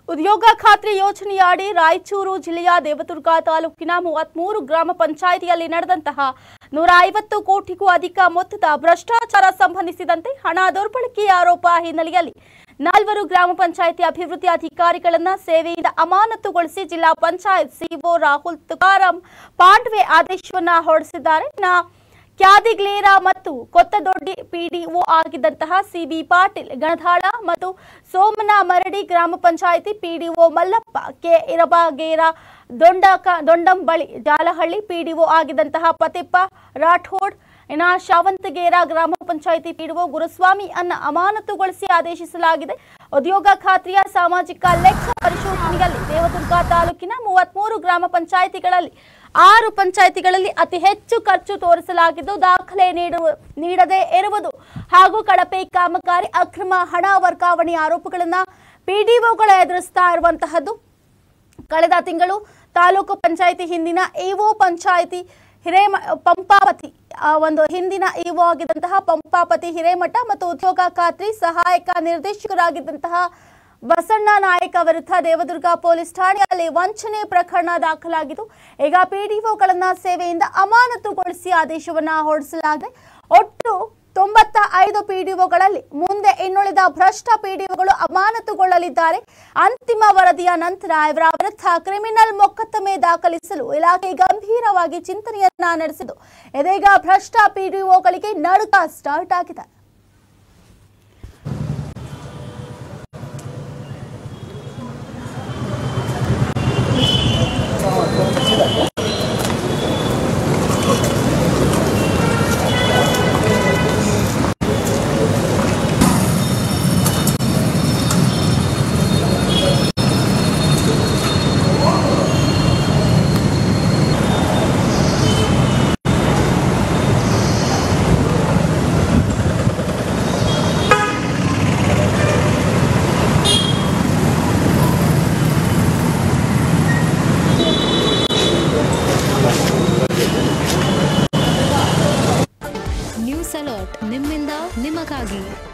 ಉದ್ಯೋಗ ಖಾತ್ರಿ ಯೋಜನೆಯಡಿ ರಾಯಚೂರು ಜಿಲ್ಲೆಯ ದೇವದುರ್ಗ ತಾಲೂಕಿನ ಮೂವತ್ಮೂರು ಗ್ರಾಮ ಪಂಚಾಯಿತಿಯಲ್ಲಿ ನಡೆದಂತಹ ನೂರ ಐವತ್ತು ಕೋಟಿಗೂ ಅಧಿಕ ಮೊತ್ತದ ಭ್ರಷ್ಟಾಚಾರ ಸಂಬಂಧಿಸಿದಂತೆ ಹಣ ದುರ್ಬಳಕೆ ಆರೋಪ ಹಿನ್ನೆಲೆಯಲ್ಲಿ ನಾಲ್ವರು ಗ್ರಾಮ ಪಂಚಾಯಿತಿ ಅಭಿವೃದ್ಧಿ ಅಧಿಕಾರಿಗಳನ್ನ ಸೇವೆಯಿಂದ ಅಮಾನತುಗೊಳಿಸಿ ಜಿಲ್ಲಾ ಪಂಚಾಯತ್ ಸಿಒ ರಾಹುಲ್ ತುಕಾರಾಂ ಪಾಂಡ್ವೆ ಆದೇಶವನ್ನ ಹೊರಡಿಸಿದ್ದಾರೆ ಇನ್ನ ಕ್ಯಾದಿಗ್ಲೇರ ಮತ್ತು ಕೊತ್ತದೊಡ್ಡಿ ಪಿಡಿಒ ಆಗಿದ್ದಂತಹ ಸಿಬಿ ಪಾಟೀಲ್ ಗಣಧಾಳ ಮತ್ತು ಸೋಮನ ಮರಡಿ ಗ್ರಾಮ ಪಂಚಾಯಿತಿ ಪಿಡಿಒ ಮಲ್ಲಪ್ಪ ಕೆ ಇರಬಾಗೇರ ದೊಂಡಕ ದೊಂಡಂಬಳಿ ಜಾಲಹಳ್ಳಿ ಪಿಡಿಒ ಆಗಿದ್ದಂತಹ ಪತಿಪ್ಪ ರಾಠೋಡ್ ಇನ್ನ ಶಾವಂತಗೇರ ಗ್ರಾಮ ಪಂಚಾಯಿತಿ ಪಿಡಿಒ ಗುರುಸ್ವಾಮಿ ಅನ್ನ ಅಮಾನತುಗೊಳಿಸಿ ಆದೇಶಿಸಲಾಗಿದೆ ಉದ್ಯೋಗ ಖಾತ್ರಿಯ ಸಾಮಾಜಿಕ ಲೆಕ್ಕ ಪರಿಶೋಧನೆಯಲ್ಲಿ ದೇವದುರ್ಗ ತಾಲೂಕಿನ ಮೂವತ್ಮೂರು ಗ್ರಾಮ ಪಂಚಾಯಿತಿಗಳಲ್ಲಿ ಆರು ಪಂಚಾಯಿತಿಗಳಲ್ಲಿ ಅತಿ ಹೆಚ್ಚು ಖರ್ಚು ತೋರಿಸಲಾಗಿದ್ದು ದಾಖಲೆ ನೀಡುವ ನೀಡದೇ ಇರುವುದು ಹಾಗೂ ಕಳಪೆ ಕಾಮಗಾರಿ ಅಕ್ರಮ ಹಣ ವರ್ಗಾವಣೆ ಆರೋಪಗಳನ್ನ ಪಿಡಿಒಗಳು ಎದುರಿಸ್ತಾ ಇರುವಂತಹದ್ದು ಕಳೆದ ತಿಂಗಳು ತಾಲೂಕು ಪಂಚಾಯಿತಿ ಹಿಂದಿನ ಇಒ ಪಂಚಾಯಿತಿ ಹಿರೇಮ ಪಂಪಾವತಿ ಆ, ಒಂದು ಹಿಂದಿನ ಇಒ ಆಗಿದ್ದಂತಹ ಪಂಪಾಪತಿ ಹಿರೇಮಠ ಮತ್ತು ಉದ್ಯೋಗ ಖಾತ್ರಿ ಸಹಾಯಕ ನಿರ್ದೇಶಕರಾಗಿದ್ದಂತಹ ಬಸಣ್ಣ ನಾಯಕ ವಿರುದ್ಧ ದೇವದುರ್ಗ ಪೊಲೀಸ್ ಠಾಣೆಯಲ್ಲಿ ವಂಚನೆ ಪ್ರಕರಣ ದಾಖಲಾಗಿದ್ದು ಈಗ ಪಿಡಿಒಗಳನ್ನ ಸೇವೆಯಿಂದ ಅಮಾನತುಗೊಳಿಸಿ ಆದೇಶವನ್ನ ಹೊರಡಿಸಲಾಗಿದೆ ಒಟ್ಟು ತೊಂಬತ್ತ ಐದು ಪಿಡಿಒಗಳಲ್ಲಿ ಮುಂದೆ ಇನ್ನುಳಿದ ಭ್ರಷ್ಟ ಪಿಡಿಒಗಳು ಅಮಾನತುಗೊಳ್ಳಲಿದ್ದಾರೆ ಅಂತಿಮ ವರದಿಯ ನಂತರ ಇವರ ವಿರುದ್ಧ ಕ್ರಿಮಿನಲ್ ಮೊಕದ್ದಮೆ ದಾಖಲಿಸಲು ಇಲಾಖೆ ಗಂಭೀರವಾಗಿ ಚಿಂತನೆಯನ್ನ ನಡೆಸಿದ್ದು ಇದೀಗ ಭ್ರಷ್ಟ ಪಿಡಿಒಗಳಿಗೆ ನಡುಕ ಸ್ಟಾರ್ಟ್ ಆಗಿದೆ ನ್ಯೂಸ್ ಅಲರ್ಟ್ ನಿಮ್ಮಿಂದ ನಿಮಗಾಗಿ